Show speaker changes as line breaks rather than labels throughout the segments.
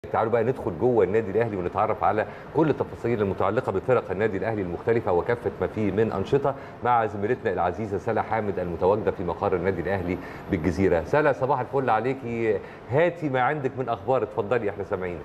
تعالوا بقى ندخل جوه النادي الاهلي ونتعرف على كل التفاصيل المتعلقه بفرق النادي الاهلي المختلفه وكافه ما فيه من انشطه مع زميلتنا العزيزه سلا حامد المتواجده في مقر النادي الاهلي بالجزيره سلا صباح الفل عليكي هاتي ما عندك من اخبار اتفضلي احنا سامعينك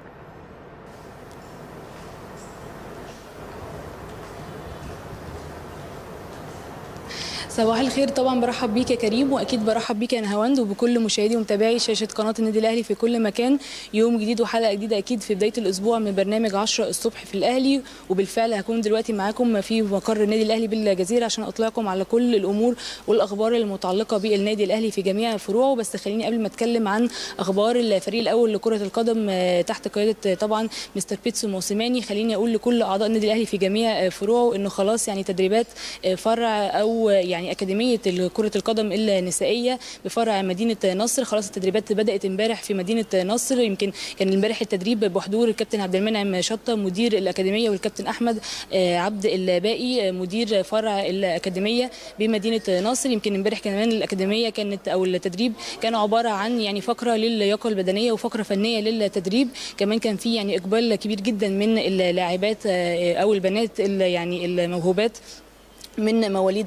صباح الخير طبعا برحب بيك يا كريم واكيد برحب بيك يا نهاوند وبكل مشاهدي ومتابعي شاشه قناه النادي الاهلي في كل مكان يوم جديد وحلقه جديده اكيد في بدايه الاسبوع من برنامج 10 الصبح في الاهلي وبالفعل هكون دلوقتي معاكم في مقر النادي الاهلي بالجزيره عشان اطلعكم على كل الامور والاخبار المتعلقه بالنادي الاهلي في جميع فروعه بس خليني قبل ما اتكلم عن اخبار الفريق الاول لكره القدم تحت قياده طبعا مستر بيتسو موسيماني خليني اقول لكل اعضاء النادي الاهلي في جميع فروعه انه خلاص يعني تدريبات فرع او يعني اكاديميه كره القدم النسائيه بفرع مدينه نصر خلاص التدريبات بدات امبارح في مدينه نصر يمكن كان امبارح التدريب بحضور الكابتن عبد المنعم شطه مدير الاكاديميه والكابتن احمد عبد الباقي مدير فرع الاكاديميه بمدينه نصر يمكن امبارح كمان الاكاديميه كانت او التدريب كان عباره عن يعني فقره للياقه البدنيه وفقره فنيه للتدريب كمان كان في يعني اقبال كبير جدا من اللاعبات او البنات يعني الموهوبات من مواليد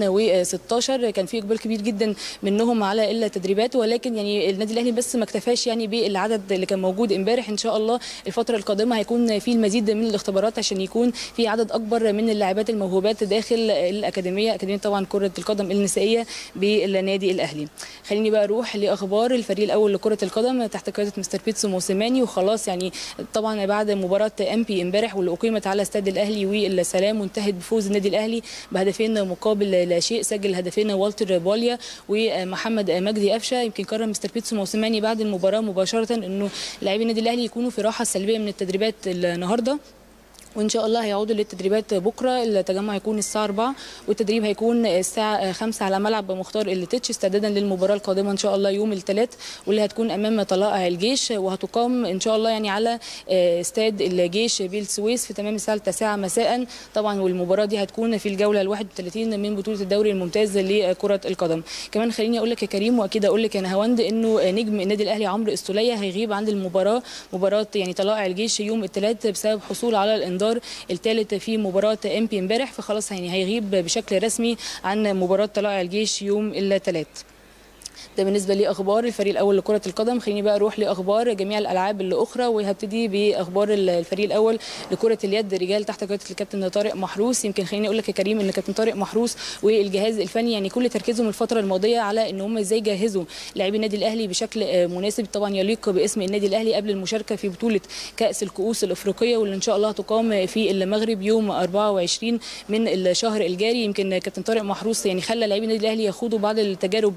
2016 كان في اقبال كبير جدا منهم على التدريبات ولكن يعني النادي الاهلي بس ما اكتفاش يعني بالعدد اللي كان موجود امبارح ان شاء الله الفتره القادمه هيكون في المزيد من الاختبارات عشان يكون في عدد اكبر من اللاعبات الموهوبات داخل الاكاديميه اكاديميه طبعا كره القدم النسائيه بالنادي الاهلي خليني بقى اروح لاخبار الفريق الاول لكره القدم تحت قياده مستر بيتسو موسيماني وخلاص يعني طبعا بعد مباراه امبي امبارح واللي اقيمت على استاد الاهلي والسلام وانتهت بفوز النادي الاهلي بهدفين مقابل لا شيء سجل هدفين والتر بوليا ومحمد مجدي قفشه يمكن قرر مستر بيتسو موسيماني بعد المباراه مباشره انه لاعبي النادي الاهلي يكونوا في راحه سلبيه من التدريبات النهارده وان شاء الله هيعودوا للتدريبات بكره التجمع هيكون الساعه 4 والتدريب هيكون الساعه 5 على ملعب مختار التتش استعدادا للمباراه القادمه ان شاء الله يوم الثلاث واللي هتكون امام طلائع الجيش وهتقام ان شاء الله يعني على استاد الجيش بالسويس في تمام الساعه 9 مساء طبعا والمباراه دي هتكون في الجوله ال 31 من بطوله الدوري الممتاز لكره القدم كمان خليني اقول لك يا كريم واكيد اقول لك يا نهاوند انه نجم النادي الاهلي عمرو استوليه هيغيب عن المباراه مباراه يعني طلائع الجيش يوم الثلاث بسبب حصول على الانذار الثالث في مباراه امبي امبارح فخلاص يعني هيغيب بشكل رسمي عن مباراه طلائع الجيش يوم الثلاث ده بالنسبه لاخبار الفريق الاول لكره القدم خليني بقى اروح لاخبار جميع الالعاب الاخرى وهبتدي باخبار الفريق الاول لكره اليد رجال تحت قياده الكابتن طارق محروس يمكن خليني اقول لك يا كريم ان كابتن طارق محروس والجهاز الفني يعني كل تركيزهم الفتره الماضيه على ان هم ازاي يجهزوا لاعبي النادي الاهلي بشكل مناسب طبعا يليق باسم النادي الاهلي قبل المشاركه في بطوله كاس الكؤوس الافريقيه واللي ان شاء الله هتقام في المغرب يوم 24 من الشهر الجاري يمكن كابتن طارق محروس يعني خلى لاعبي النادي الاهلي يخوضوا بعض التجارب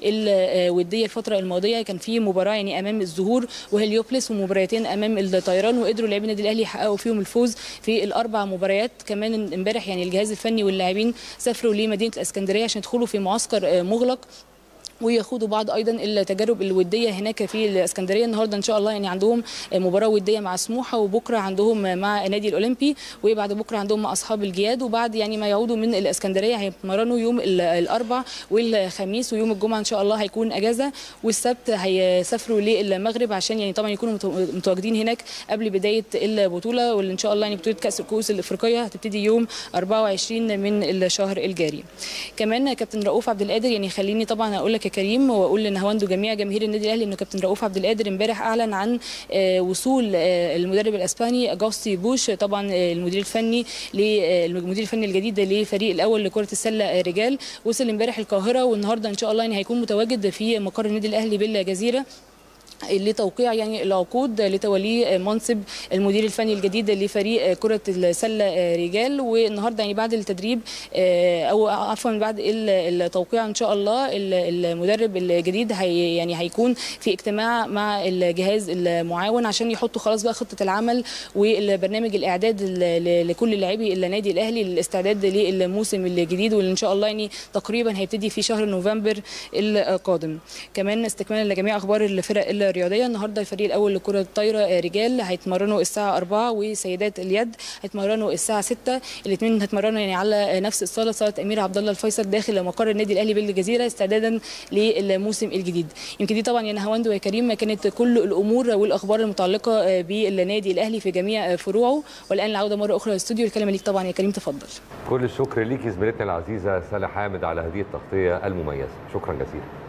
وديه الفتره الماضيه كان في مباراه يعني امام الزهور وهليوبلس ومباراتين امام الطيران وقدروا لاعبي النادي الاهلي يحققوا فيهم الفوز في الاربع مباريات كمان امبارح يعني الجهاز الفني واللاعبين سافروا لمدينه الاسكندريه عشان يدخلوا في معسكر مغلق ويخوضوا بعض ايضا التجارب الوديه هناك في الاسكندريه النهارده ان شاء الله يعني عندهم مباراه وديه مع سموحه وبكره عندهم مع نادي الاولمبي وبعد بكره عندهم مع اصحاب الجياد وبعد يعني ما يعودوا من الاسكندريه هيتمرنوا يوم الاربع والخميس ويوم الجمعه ان شاء الله هيكون اجازه والسبت هيسافروا للمغرب عشان يعني طبعا يكونوا متواجدين هناك قبل بدايه البطوله واللي ان شاء الله يعني بطوله كاس الكؤوس الافريقيه هتبتدي يوم 24 من الشهر الجاري كمان كابتن رؤوف عبد القادر يعني خليني طبعا اقول لك يا كريم واقول لنهواند وجميع جماهير النادي الاهلي انه كابتن رؤوف عبد القادر امبارح اعلن عن وصول المدرب الاسباني اجاستي بوش طبعا المدير الفني للمدير الفني الجديد للفريق الاول لكره السله رجال وصل امبارح القاهره والنهارده ان شاء الله يعني هيكون متواجد في مقر النادي الاهلي بالجزيره لتوقيع يعني العقود لتوليه منصب المدير الفني الجديد لفريق كره السله رجال والنهارده يعني بعد التدريب او عفوا بعد التوقيع ان شاء الله المدرب الجديد هي يعني هيكون في اجتماع مع الجهاز المعاون عشان يحطوا خلاص بقى خطه العمل والبرنامج الاعداد لكل لاعبي النادي الاهلي للاستعداد للموسم الجديد واللي ان شاء الله يعني تقريبا هيبتدي في شهر نوفمبر القادم كمان استكمالا لجميع اخبار الفرق الرياضيه النهارده الفريق الاول لكره الطايره رجال هيتمرنوا الساعه 4 وسيدات اليد هيتمرنوا الساعه 6 الاثنين هيتمرنوا يعني على نفس الصاله صاله امير عبد الله الفيصل داخل مقر النادي الاهلي بالجزيره استعدادا للموسم الجديد يمكن دي طبعا يا نهاوند ويا كريم كانت كل الامور والاخبار المتعلقه بالنادي الاهلي في جميع فروعه والان العوده مره اخرى للاستوديو الكلمه ليك طبعا يا كريم تفضل
كل الشكر ليكي زميلتنا العزيزه سلا حامد على هذه التغطيه المميزه شكرا جزيلا